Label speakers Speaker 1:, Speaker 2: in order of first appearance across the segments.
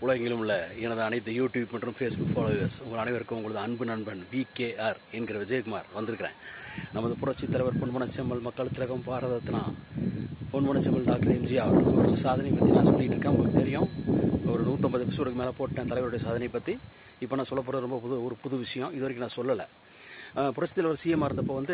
Speaker 1: உலகெங்கிலும் உள்ள எனது அனைத்து யூடியூப் மற்றும் ஃபேஸ்புக் ஃபாலோவர்ஸ் உங்கள் அனைவருக்கும் உங்களது அன்பு நண்பன் விகேஆர் என்கிற விஜயகுமார் வந்திருக்கிறேன் நமது புரட்சி தலைவர் பொன்மனச்செம்மல் மக்கள் திலகம் பாரதத்னா பொன்மனச்செம்மல் டாக்டர் எம்ஜிஆர் அவரோட சாதனை பற்றி நான் சொல்லிட்டு இருக்கேன் உங்களுக்கு தெரியும் ஒரு நூற்றம்பது எபிசோடுக்கு மேலே போட்டேன் தலைவருடைய சாதனை பற்றி இப்போ நான் சொல்ல போகிறது ரொம்ப புது ஒரு புது விஷயம் இது வரைக்கும் நான் சொல்லலை புரட்சி தலைவர் சிஎம்மாக இருந்தப்போ வந்து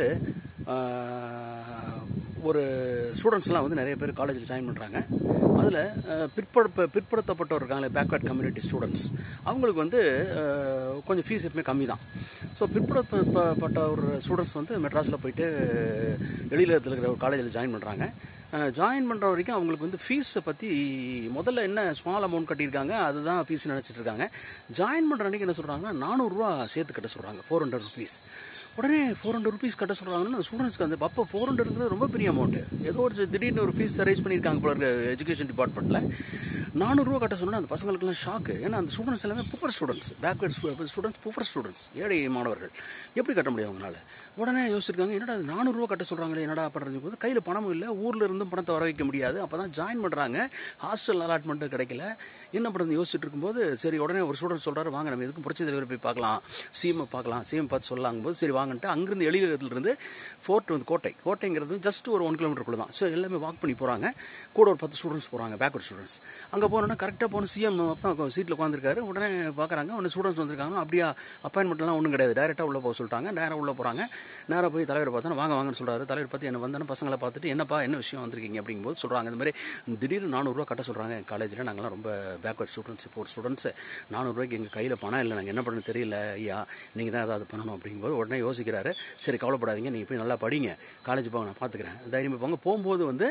Speaker 1: ஆஹ், ஒரு ஸ்டூடெண்ட்ஸ்லாம் வந்து நிறைய பேர் காலேஜில் ஜாயின் பண்ணுறாங்க அதில் பிற்பட பிற்படுத்தப்பட்டவர் இருக்காங்களே பேக்வர்ட் கம்யூனிட்டி ஸ்டூடெண்ட்ஸ் அவங்களுக்கு வந்து ஆஹ், கொஞ்சம் ஃபீஸ் எப்பவுமே கம்மி தான் ஸோ பிற்படுத்தப்பட்ட ஒரு ஸ்டூடெண்ட்ஸ் வந்து மெட்ராஸில் போயிட்டு வெளியில் இருக்கிற ஒரு காலேஜில் ஜாயின் பண்ணுறாங்க ஜாயின் பண்ணுற வரைக்கும் அவங்களுக்கு வந்து ஃபீஸை பற்றி முதல்ல என்ன ஸ்மால் அமௌண்ட் கட்டியிருக்காங்க அதுதான் ஃபீஸ் நினச்சிட்டு இருக்காங்க ஜாயின் பண்ணுற அன்றைக்கி என்ன சொல்கிறாங்கன்னா நானூறுரூவா சேர்த்து கட்ட சொல்கிறாங்க ஃபோர் ஹண்ட்ரட் ருபீஸ் உடனே ஃபோர் ஹண்ட்ரட் ருபீஸ் கட்ட சொல்கிறாங்கன்னா ஸ்டூடெண்ட்ஸ்க்கு அந்த அப்போ ஃபோர் ஹண்ட்ரட்ங்கிறது ரொம்ப பெரிய அமௌண்ட்டு ஏதோ ஒரு திடீர்னு ஒரு ஃபீஸ் ரைஸ் பண்ணியிருக்காங்க போல இருக்க எஜுகேஷன் டிபார்ட்மெண்ட்டில் நானூறுரூவா கட்ட சொன்னால் அந்த பசங்களுக்குலாம் ஷாக்கு ஏன்னா அந்த ஸ்டூடெண்ட்ஸ் எல்லாமே poor students backward students poor students ஏழை மாணவர்கள் எப்படி கட்ட முடியும் அவங்களால உடனே யோசிச்சிருக்காங்க என்னடா அது நானூறுரூவா கட்ட சொல்கிறாங்களே என்னடா பண்ணுறது போது கையில் பணமும் இல்லை ஊரில் இருந்தும் பணத்தை வர வைக்க முடியாது அப்போ தான் ஜாயின் பண்ணுறாங்க ஹாஸ்டல் அலாட்மெண்ட்டு கிடைக்கல என்ன பண்ணுறது யோசிச்சுட்டு இருக்கும்போது சரி உடனே ஒரு ஸ்டூடெண்ட் சொல்கிறாரு வாங்க நம்ம எதுக்கும் புரட்சி தலைவர் போய் பார்க்கலாம் சிஎம் பார்க்கலாம் சிஎம் பார்த்து சொல்லலாங்கும் போது சரி வாங்கன்ட்டு அங்கிருந்து எளியிலிருந்து ஃபோர்ட் வந்து கோட்டை கோட்டைங்கிறது ஜஸ்ட் ஒரு ஒன் கிலோமீட்டருக்குள்ள தான் ஸோ எல்லாமே வாக் பண்ணி போகிறாங்க கூட ஒரு பத்து ஸ்டூடெண்ட்ஸ் போகிறாங்க பேக்வர்ட் ஸ்டூடெண்ட்ஸ் அங்கே போனோன்னா கரெக்டாக போன சிஎம் தான் சீட்டில் உட்காந்துருக்காரு உடனே பார்க்குறாங்க உடனே ஸ்டூடெண்ட்ஸ் வந்திருக்காங்க அப்படியா அப்பாயின்மெண்ட்லாம் ஒன்றும் கிடையாது டேரெக்டாக உள்ளே போக சொல்லிட்டாங்க நேராக உள்ளே போகிறாங்க நேராக போய் தலைவரை பார்த்தா வாங்க வாங்கன்னு சொல்கிறாரு தலைவர் பார்த்து என்ன வந்தானே பசங்களை பார்த்துட்டு என்னப்பா என்ன விஷயம் வந்திருக்கீங்க அப்படிங்கும்போது சொல்கிறாங்க இந்த மாதிரி திடீர்னு நானூறுரூவா கட்ட சொல்கிறாங்க என் காலேஜில் நாங்களாம் ரொம்ப பேக்வர்ட் ஸ்டூடெண்ட்ஸ் இப்போ ஒரு ஸ்டூடெண்ட்ஸ் நானூறுரூவாய்க்கு எங்கள் கையில் பணம் இல்லை நாங்கள் என்ன பண்ண தெரியல ஐயா நீங்கள் தான் ஏதாவது பண்ணணும் அப்படிங்கும்போது உடனே யோசிக்கிறாரு சரி கவலைப்படாதீங்க நீங்கள் போய் நல்லா படிங்க காலேஜ் போங்க நான் பார்த்துக்கிறேன் தைரியமாக போங்க போகும்போது வந்து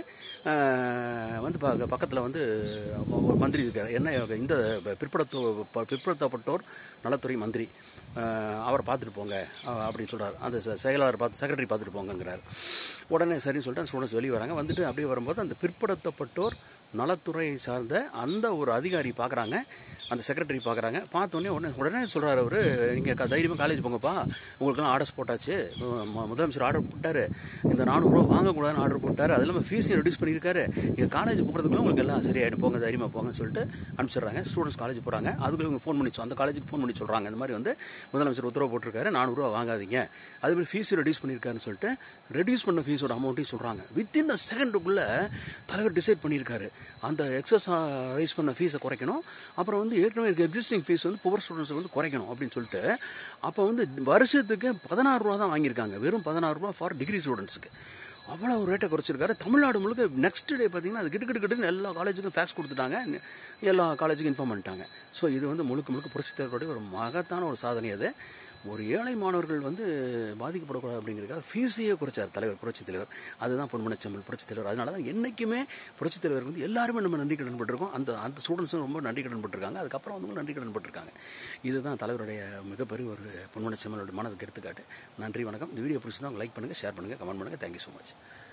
Speaker 1: ஆஹ், வந்து பக்கத்தில் வந்து ஒரு மந்திரி இருக்கார் என்ன இந்த பிற்படுத்த பிற்படுத்தப்பட்டோர் நலத்துறை மந்திரி ஆஹ், அவரை பார்த்துட்டு போங்க அஹ், அப்படின்னு சொல்கிறார் அந்த செ- செயலாளர் பார்த்து செக்ரட்டரி பார்த்துட்டு போங்கங்கிறார் உடனே சரின்னு சொல்லிட்டு ஸ்டூடெண்ட்ஸ் வெளியே வராங்க வந்துட்டு அப்படியே வரும்போது அந்த பிற்படுத்தப்பட்டோர் நலத்துறை சார்ந்த அந்த ஒரு அதிகாரி பார்க்குறாங்க அந்த செக்ரட்டரி பார்க்குறாங்க பார்த்தோன்னே உடனே உடனே சொல்கிறார் அவர் நீங்கள் தைரியமாக காலேஜ் போங்கப்பா உங்களுக்குலாம் ஆர்டர்ஸ் போட்டாச்சு மு- முதலமைச்சர் ஆர்டர் போட்டார் இந்த நானூறுரூவா வாங்கக்கூடாதுன்னு ஆர்டர் போட்டார் அது இல்லாமல் ஃபீஸையும் ரெடியூஸ் பண்ணியிருக்காரு நீங்கள் காலேஜ் போகிறதுக்குள்ள உங்களுக்கு எல்லாம் சரியாயிடும் போங்க தைரியமாக போங்கன்னு சொல்லிட்டு அனுப்பிச்சிடுறாங்க ஸ்டூடெண்ட்ஸ் காலேஜ் போகிறாங்க அதுக்குள்ள இவங்க ஃபோன் பண்ணி சொ- அந்த காலேஜுக்கு ஃபோன் பண்ணி சொல்கிறாங்க இந்த மாதிரி வந்து முதலமைச்சர் உத்தரவு போட்டிருக்காரு நானூறுரூவா வாங்காதீங்க அதுமாதிரி ஃபீஸ் ரெடியூஸ் பண்ணியிருக்காருன்னு சொல்லிட்டு ரெடியூஸ் பண்ண ஃபீஸோட அமௌண்ட்டையும் சொல்கிறாங்க வித்தின் அ செகண்டுக்குள்ளே தலைவர் டிசைட் பண்ணியிருக்காரு அந்த எக்ஸஸ் ரைஸ் பண்ண ஃபீஸை குறைக்கணும் அப்புறம் வந்து ஏற்கனவே இருக்க எக்ஸிஸ்டிங் ஃபீஸ் வந்து புவர் ஸ்டூடெண்ட்ஸுக்கு வந்து குறைக்கணும் அப்படின்னு சொல்லிட்டு அப்போ வந்து வருஷத்துக்கு பதினாறு ரூபா தான் வாங்கியிருக்காங்க வெறும் பதினாறு ரூபா ஃபார் டிகிரி ஸ்டூடெண்ட்ஸுக்கு அவ்வளோ ரேட்டை குறைச்சிருக்காரு தமிழ்நாடு முழுக்க நெக்ஸ்ட் டே பார்த்தீங்கன்னா அது கிட்டு கிட்டு கிட்டுன்னு எல்லா காலேஜுக்கும் ஃபேக்ஸ் கொடுத்துட்டாங்க எல்லா காலேஜுக்கும் இன்ஃபார்ம் பண்ணிட்டாங்க ஸோ இது வந்து முழுக்க முழுக்க புரட்சித் தலைவருடைய ஒரு மகத்தான ஒரு சாதனை அது ஒரு ஏழை மாணவர்கள் வந்து பாதிக்கப்படக்கூடாது அப்படிங்கிறதுக்காக ஃபீஸையே குறைச்சார் தலைவர் புரட்சித் தலைவர் அதுதான் பொன்மனச்செம்மல் புரட்சித் தலைவர் அதனால தான் என்றைக்குமே புரட்சித் தலைவர் வந்து எல்லாருமே நம்ம நன்றி கடன் பட்டிருக்கோம் அந்த அந்த ஸ்டூடெண்ட்ஸும் ரொம்ப நன்றி கடன் பட்டிருக்காங்க அதுக்கப்புறம் வந்து நன்றி கடன் பட்டிருக்காங்க இதுதான் தலைவருடைய மிகப்பெரிய ஒரு பொன்மனச்செம்மலோட மனதுக்கு எடுத்துக்காட்டு நன்றி வணக்கம் இந்த வீடியோ பிடிச்சிருந்தா லைக் பண்ணுங்கள் ஷேர் பண்ணுங்கள் கமெண்ட் பண்ணுங்கள் தேங்க்யூ ஸோ மச்